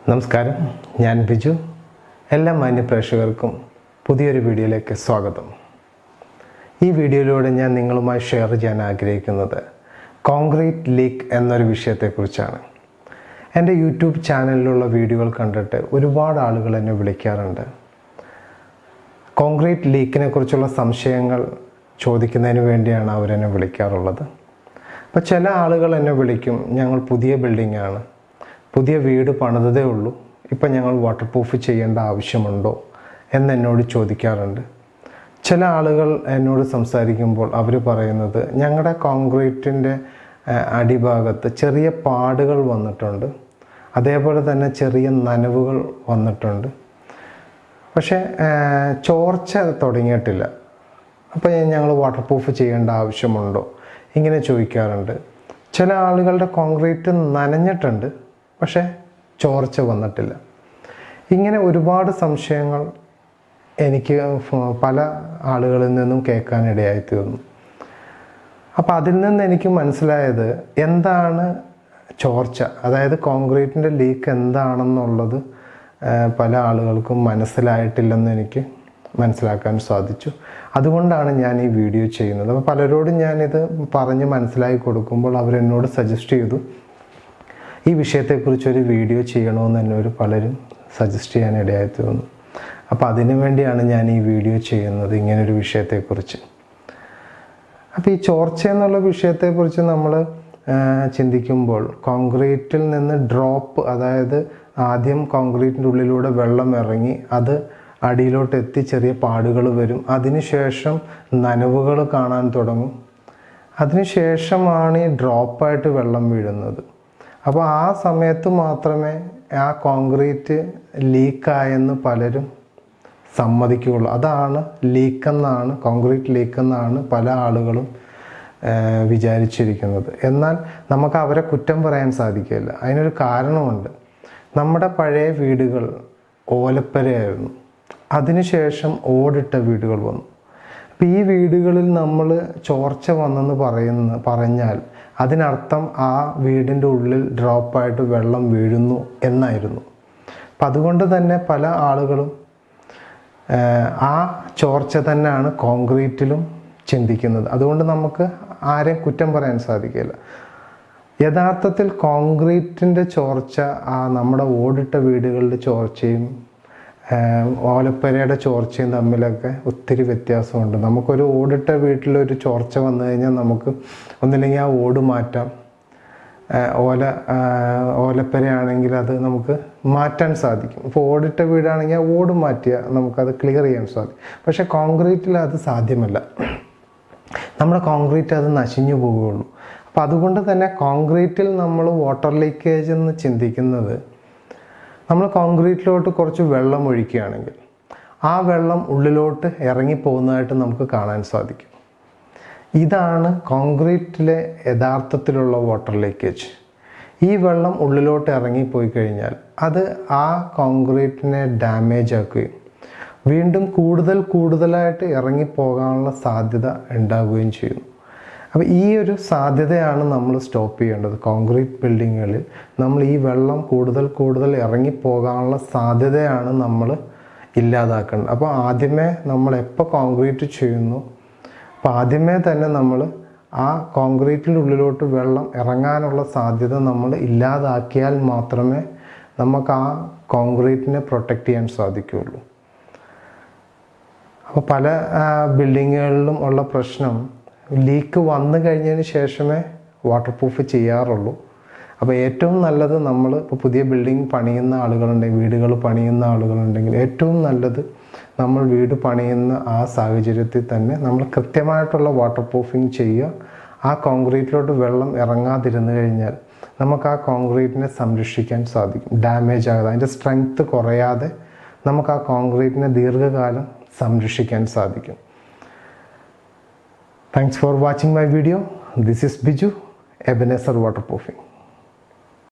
നമസ്കാരം ഞാൻ ബിജു എല്ലാ മാന്യ പ്രേക്ഷകർക്കും പുതിയൊരു വീഡിയോയിലേക്ക് സ്വാഗതം ഈ വീഡിയോയിലൂടെ ഞാൻ നിങ്ങളുമായി ഷെയർ ചെയ്യാൻ ആഗ്രഹിക്കുന്നത് കോൺക്രീറ്റ് ലീക്ക് എന്നൊരു വിഷയത്തെക്കുറിച്ചാണ് എൻ്റെ യൂട്യൂബ് ചാനലിലുള്ള വീഡിയോകൾ കണ്ടിട്ട് ഒരുപാട് ആളുകൾ എന്നെ വിളിക്കാറുണ്ട് കോൺക്രീറ്റ് ലീക്കിനെ കുറിച്ചുള്ള സംശയങ്ങൾ ചോദിക്കുന്നതിന് വേണ്ടിയാണ് അവരെന്നെ വിളിക്കാറുള്ളത് അപ്പോൾ ചില ആളുകൾ എന്നെ വിളിക്കും ഞങ്ങൾ പുതിയ ബിൽഡിംഗ് ആണ് പുതിയ വീട് പണിതതേ ഉള്ളൂ ഇപ്പം ഞങ്ങൾ വാട്ടർ പ്രൂഫ് ചെയ്യേണ്ട ആവശ്യമുണ്ടോ എന്നെന്നോട് ചോദിക്കാറുണ്ട് ചില ആളുകൾ എന്നോട് സംസാരിക്കുമ്പോൾ അവർ പറയുന്നത് ഞങ്ങളുടെ കോൺക്രീറ്റിൻ്റെ അടിഭാഗത്ത് ചെറിയ പാടുകൾ വന്നിട്ടുണ്ട് അതേപോലെ തന്നെ ചെറിയ നനവുകൾ വന്നിട്ടുണ്ട് പക്ഷേ ആ, ചോർച്ച തുടങ്ങിയിട്ടില്ല അപ്പോൾ ഞങ്ങൾ വാട്ടർ പ്രൂഫ് ചെയ്യേണ്ട ആവശ്യമുണ്ടോ ഇങ്ങനെ ചോദിക്കാറുണ്ട് ചില ആളുകളുടെ കോൺക്രീറ്റ് നനഞ്ഞിട്ടുണ്ട് പക്ഷേ ചോർച്ച വന്നിട്ടില്ല ഇങ്ങനെ ഒരുപാട് സംശയങ്ങൾ എനിക്ക് ഫ- പല ആളുകളിൽ നിന്നും കേൾക്കാനിടയായി തീർന്നു അപ്പോൾ അതിൽ നിന്ന് എനിക്ക് മനസ്സിലായത് എന്താണ് ചോർച്ച അതായത് കോൺക്രീറ്റിൻ്റെ ലീക്ക് എന്താണെന്നുള്ളത് ആ, പല ആളുകൾക്കും മനസ്സിലായിട്ടില്ലെന്ന് എനിക്ക് മനസ്സിലാക്കാൻ സാധിച്ചു അതുകൊണ്ടാണ് ഞാൻ ഈ വീഡിയോ ചെയ്യുന്നത് അപ്പോൾ പലരോടും ഞാനിത് പറഞ്ഞ് മനസ്സിലാക്കി കൊടുക്കുമ്പോൾ അവരെന്നോട് സജസ്റ്റ് ചെയ്തു ഈ വിഷയത്തെക്കുറിച്ചൊരു വീഡിയോ ചെയ്യണമെന്ന് എന്നോട് പലരും സജസ്റ്റ് ചെയ്യാൻ ഇടയായി തീർന്നു അപ്പോൾ അതിനു വേണ്ടിയാണ് ഞാൻ ഈ വീഡിയോ ചെയ്യുന്നത് ഇങ്ങനൊരു വിഷയത്തെക്കുറിച്ച് അപ്പോൾ ഈ ചോർച്ച എന്നുള്ള വിഷയത്തെക്കുറിച്ച് നമ്മൾ ചിന്തിക്കുമ്പോൾ കോൺക്രീറ്റിൽ നിന്ന് ഡ്രോപ്പ് അതായത് ആദ്യം കോൺക്രീറ്റിൻ്റെ ഉള്ളിലൂടെ വെള്ളം ഇറങ്ങി അത് അടിയിലോട്ട് എത്തി ചെറിയ പാടുകൾ വരും അതിനുശേഷം നനവുകൾ കാണാൻ തുടങ്ങും അതിനുശേഷമാണ് ഈ ഡ്രോപ്പായിട്ട് വെള്ളം വീഴുന്നത് അപ്പോൾ ആ സമയത്ത് മാത്രമേ ആ കോൺക്രീറ്റ് ലീക്കായെന്ന് പലരും സമ്മതിക്കുകയുള്ളൂ അതാണ് ലീക്കെന്നാണ് കോൺക്രീറ്റ് ലീക്കെന്നാണ് പല ആളുകളും ആ, വിചാരിച്ചിരിക്കുന്നത് എന്നാൽ നമുക്ക് അവരെ കുറ്റം പറയാൻ സാധിക്കില്ല അതിനൊരു കാരണമുണ്ട് നമ്മുടെ പഴയ വീടുകൾ ഓലപ്പരയായിരുന്നു അതിനുശേഷം ഓടിട്ട വീടുകൾ വന്നു അപ്പം ഈ വീടുകളിൽ നമ്മൾ ചോർച്ച വന്നെന്ന് പറയുന്ന പറഞ്ഞാൽ അതിനർത്ഥം ആ വീടിൻ്റെ ഉള്ളിൽ ഡ്രോപ്പായിട്ട് വെള്ളം വീഴുന്നു എന്നായിരുന്നു അപ്പം അതുകൊണ്ട് തന്നെ പല ആളുകളും ഏഹ് ആ ചോർച്ച തന്നെയാണ് കോൺക്രീറ്റിലും ചിന്തിക്കുന്നത് അതുകൊണ്ട് നമുക്ക് ആരെയും കുറ്റം പറയാൻ സാധിക്കില്ല യഥാർത്ഥത്തിൽ കോൺക്രീറ്റിൻ്റെ ചോർച്ച ആ നമ്മുടെ ഓടിട്ട വീടുകളുടെ ചോർച്ചയും ഏഹ് ഓലപ്പരയുടെ ചോർച്ചയും തമ്മിലൊക്കെ ഒത്തിരി വ്യത്യാസമുണ്ട് നമുക്കൊരു ഓടിട്ട വീട്ടിലൊരു ചോർച്ച വന്നു കഴിഞ്ഞാൽ നമുക്ക് ഒന്നില്ലെങ്കിൽ ആ ഓട് മാറ്റാം ഏഹ് ഓല ആഹ് ഓലപ്പരയാണെങ്കിൽ അത് നമുക്ക് മാറ്റാൻ സാധിക്കും ഇപ്പോൾ ഓടിട്ട വീടാണെങ്കിൽ ആ ഓട് മാറ്റിയാൽ നമുക്കത് ക്ലിയർ ചെയ്യാൻ സാധിക്കും പക്ഷേ കോൺക്രീറ്റിൽ അത് സാധ്യമല്ല നമ്മുടെ കോൺക്രീറ്റ് അത് നശിഞ്ഞു പോവുകയുള്ളൂ അപ്പോൾ അതുകൊണ്ട് തന്നെ കോൺക്രീറ്റിൽ നമ്മൾ വാട്ടർ ലീക്കേജ് എന്ന് ചിന്തിക്കുന്നത് നമ്മൾ കോൺക്രീറ്റിലോട്ട് കുറച്ച് വെള്ളം ഒഴിക്കുകയാണെങ്കിൽ ആ വെള്ളം ഉള്ളിലോട്ട് ഇറങ്ങിപ്പോകുന്നതായിട്ട് നമുക്ക് കാണാൻ സാധിക്കും ഇതാണ് കോൺക്രീറ്റിലെ യഥാർത്ഥത്തിലുള്ള വാട്ടർ ലീക്കേജ് ഈ വെള്ളം ഉള്ളിലോട്ട് ഇറങ്ങിപ്പോയി കഴിഞ്ഞാൽ അത് ആ കോൺക്രീറ്റിനെ ഡാമേജ് ആക്കുകയും വീണ്ടും കൂടുതൽ കൂടുതലായിട്ട് ഇറങ്ങിപ്പോകാനുള്ള സാധ്യത ഉണ്ടാവുകയും ചെയ്യുന്നു അപ്പോൾ ഈ ഒരു സാധ്യതയാണ് നമ്മൾ സ്റ്റോപ്പ് ചെയ്യേണ്ടത് കോൺക്രീറ്റ് ബിൽഡിങ്ങുകളിൽ നമ്മൾ ഈ വെള്ളം കൂടുതൽ കൂടുതൽ ഇറങ്ങിപ്പോകാനുള്ള സാധ്യതയാണ് നമ്മൾ ഇല്ലാതാക്കേണ്ടത് അപ്പോൾ ആദ്യമേ നമ്മൾ എപ്പോൾ കോൺക്രീറ്റ് ചെയ്യുന്നു അപ്പോൾ ആദ്യമേ തന്നെ നമ്മൾ ആ കോൺക്രീറ്റിൻ്റെ ഉള്ളിലോട്ട് വെള്ളം ഇറങ്ങാനുള്ള സാധ്യത നമ്മൾ ഇല്ലാതാക്കിയാൽ മാത്രമേ നമുക്ക് ആ കോൺക്രീറ്റിനെ പ്രൊട്ടക്റ്റ് ചെയ്യാൻ സാധിക്കുകയുള്ളൂ അപ്പോൾ പല ആ, ബിൽഡിങ്ങുകളിലും ഉള്ള പ്രശ്നം ലീക്ക് വന്നു കഴിഞ്ഞതിന് ശേഷമേ വാട്ടർ പ്രൂഫ് ചെയ്യാറുള്ളൂ അപ്പോൾ ഏറ്റവും നല്ലത് നമ്മൾ ഇപ്പോൾ പുതിയ ബിൽഡിംഗ് പണിയുന്ന ആളുകളുണ്ടെങ്കിൽ വീടുകൾ പണിയുന്ന ആളുകളുണ്ടെങ്കിൽ ഏറ്റവും നല്ലത് നമ്മൾ വീട് പണിയുന്ന ആ സാഹചര്യത്തിൽ തന്നെ നമ്മൾ കൃത്യമായിട്ടുള്ള വാട്ടർ പ്രൂഫിങ് ചെയ്യുക ആ കോൺക്രീറ്റിലോട്ട് വെള്ളം ഇറങ്ങാതിരുന്നു കഴിഞ്ഞാൽ നമുക്ക് ആ കോൺക്രീറ്റിനെ സംരക്ഷിക്കാൻ സാധിക്കും ഡാമേജ് ആകാതെ അതിൻ്റെ സ്ട്രെങ്ത് കുറയാതെ നമുക്ക് ആ കോൺക്രീറ്റിനെ ദീർഘകാലം സംരക്ഷിക്കാൻ സാധിക്കും thanks for watching my video this is Biju Ebenezer water proofing